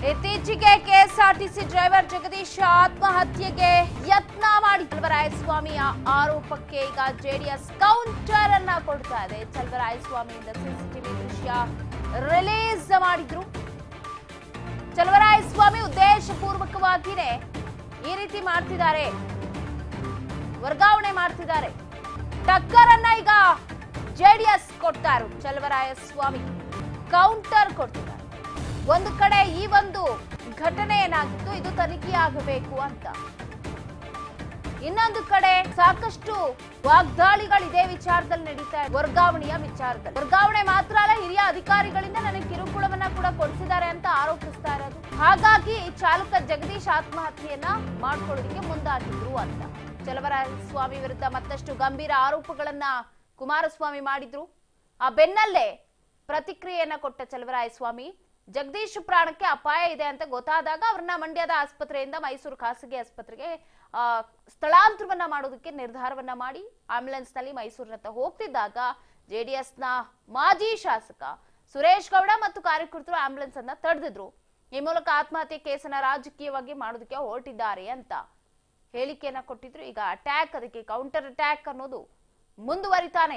ಇತ್ತೀಚೆಗೆ KSRTC driver Jagadish ಆತ್ಮಹತ್ಯೆಗೆ ಯತ್ನ ಮಾಡಿ ಚಲವರಾಯಸ್ವಾಮಿಯ ಆರೋಪಕ್ಕೆ ಈಗ ಜೆಡಿಎಸ್ ಕೌಂಟರ್ ಅನ್ನ ಕೊಡ್ತಾ ಇದೆ ಚಲವರಾಯಸ್ವಾಮಿಯಿಂದ ಸಿಸಿಟಿವಿ ದೃಶ್ಯ ರಿಲೀಸ್ ಮಾಡಿದ್ರು ಚಲವರಾಯಸ್ವಾಮಿ ಉದ್ದೇಶಪೂರ್ವಕವಾಗಿನೇ ಈ ರೀತಿ ಮಾಡ್ತಿದ್ದಾರೆ ವರ್ಗಾವಣೆ ಮಾಡ್ತಿದ್ದಾರೆ ಟಕ್ಕರ್ ಅನ್ನ ಈಗ ಜೆಡಿಎಸ್ ಕೊಡ್ತಾರು ಚಲವರಾಯಸ್ವಾಮಿ ಕೌಂಟರ್ ಕೊಡ್ತಿದ್ದಾರೆ ಒಂದು ಕಡೆ ಈ ಒಂದು ಘಟನೆ ಏನಾಗಿತ್ತು ಇದು ತನಿಖೆಯಾಗಬೇಕು ಅಂತ ಇನ್ನೊಂದು ಕಡೆ ಸಾಕಷ್ಟು ವಾಗ್ದಾಳಿಗಳು ಇದೇ ವಿಚಾರದಲ್ಲಿ ನಡೀತಾ ಇದೆ ವರ್ಗಾವಣೆಯ ವಿಚಾರದಲ್ಲಿ ವರ್ಗಾವಣೆ ಮಾತ್ರ ಅಲ್ಲ ಹಿರಿಯ ಅಧಿಕಾರಿಗಳಿಂದ ನನಗೆ ಕಿರುಕುಳವನ್ನ ಕೂಡ ಕೊಡಿಸಿದ್ದಾರೆ ಅಂತ ಆರೋಪಿಸ್ತಾ ಇರೋದು ಹಾಗಾಗಿ ಚಾಲಕ ಜಗದೀಶ್ ಆತ್ಮಹತ್ಯೆಯನ್ನ ಮಾಡ್ಕೊಳ್ಳೋದಕ್ಕೆ ಮುಂದಾಗಿದ್ರು ಅಂತ ಚಲವರಾಯಸ್ವಾಮಿ ವಿರುದ್ಧ ಮತ್ತಷ್ಟು ಗಂಭೀರ ಆರೋಪಗಳನ್ನ ಕುಮಾರಸ್ವಾಮಿ ಮಾಡಿದ್ರು ಆ ಬೆನ್ನಲ್ಲೇ ಪ್ರತಿಕ್ರಿಯೆಯನ್ನ ಕೊಟ್ಟ ಚಲವರಾಯಸ್ವಾಮಿ ಜಗದೀಶ್ ಪ್ರಾಣಕ್ಕೆ ಅಪಾಯ ಇದೆ ಅಂತ ಗೊತ್ತಾದಾಗ ಅವ್ರನ್ನ ಮಂಡ್ಯದ ಆಸ್ಪತ್ರೆಯಿಂದ ಮೈಸೂರು ಖಾಸಗಿ ಆಸ್ಪತ್ರೆಗೆ ಆ, ಸ್ಥಳಾಂತರವನ್ನ ಮಾಡೋದಕ್ಕೆ ನಿರ್ಧಾರವನ್ನ ಮಾಡಿ ಆಂಬ್ಯುಲೆನ್ಸ್ ನಲ್ಲಿ ಮೈಸೂರಿನತ್ತ ಹೋಗ್ತಿದ್ದಾಗ ಜೆಡಿಎಸ್ ನ ಮಾಜಿ ಶಾಸಕ ಸುರೇಶ್ ಗೌಡ ಮತ್ತು ಕಾರ್ಯಕರ್ತರು ಆಂಬ್ಯುಲೆನ್ಸ್ ಅನ್ನ ತಡೆದಿದ್ರು ಈ ಮೂಲಕ ಆತ್ಮಹತ್ಯೆ ಕೇಸನ್ನ ರಾಜಕೀಯವಾಗಿ ಮಾಡೋದಕ್ಕೆ ಹೊರಟಿದ್ದಾರೆ ಅಂತ ಹೇಳಿಕೆಯನ್ನ ಕೊಟ್ಟಿದ್ರು ಈಗ ಅಟ್ಯಾಕ್ ಅದಕ್ಕೆ ಕೌಂಟರ್ ಅಟ್ಯಾಕ್ ಅನ್ನೋದು ಮುಂದುವರಿತಾನೆ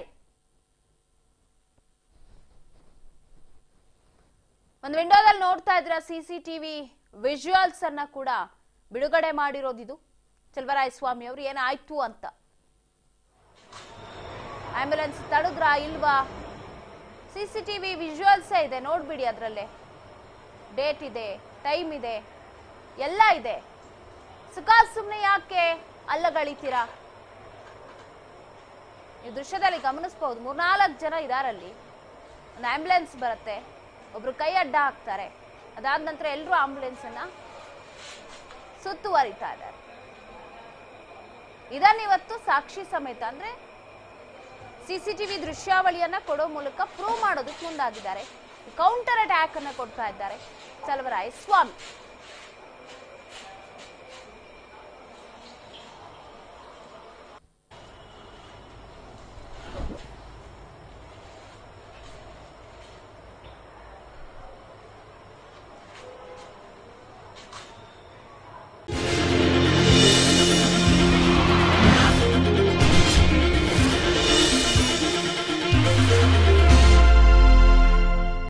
ಒಂದು ವಿಂಡೋದಲ್ಲಿ ನೋಡ್ತಾ ಇದ್ರ ಸಿಸಿಟಿವಿ ವಿಜುವಲ್ಸ್ ಅನ್ನ ಕೂಡ ಬಿಡುಗಡೆ ಮಾಡಿರೋದಿದು ಚಲವರಾಯ ಸ್ವಾಮಿ ಅವರು ಏನಾಯ್ತು ಅಂತ ಆಂಬ್ಯುಲೆನ್ಸ್ ತಡೆದ್ರಾ ಇಲ್ವಾ ಸಿಸಿಟಿವಿ ವಿಜುವಲ್ಸ್ ಇದೆ ನೋಡ್ಬಿಡಿ ಅದರಲ್ಲೇ ಡೇಟ್ ಇದೆ ಟೈಮ್ ಇದೆ ಎಲ್ಲ ಇದೆ ಸುಖ ಸುಮ್ಮನೆ ಯಾಕೆ ಅಲ್ಲಗಳಿತೀರಾ ಈ ದೃಶ್ಯದಲ್ಲಿ ಗಮನಿಸಬಹುದು ಮೂರ್ನಾಲ್ಕು ಜನ ಇದಾರಲ್ಲಿ ಒಂದು ಆಂಬ್ಯುಲೆನ್ಸ್ ಬರುತ್ತೆ ಒಬ್ರು ಕೈ ಅಡ್ಡ ಹಾಕ್ತಾರೆ ಅದಾದ ನಂತರ ಎಲ್ಲರೂ ಆಂಬ್ಯುಲೆನ್ಸ್ ಅನ್ನ ಸುತ್ತುವರಿತಾ ಇದ್ದಾರೆ ಇದನ್ನಿವತ್ತು ಸಾಕ್ಷಿ ಸಮೇತ ಅಂದ್ರೆ ಸಿಸಿಟಿವಿ ದೃಶ್ಯಾವಳಿಯನ್ನ ಕೊಡೋ ಮೂಲಕ ಪ್ರೂವ್ ಮಾಡೋದಕ್ಕೆ ಮುಂದಾಗಿದ್ದಾರೆ ಕೌಂಟರ್ ಅಟ್ಯಾಕ್ ಅನ್ನ ಕೊಡ್ತಾ ಇದ್ದಾರೆ ಚಲವರಾಯ ಸ್ವಾಮಿ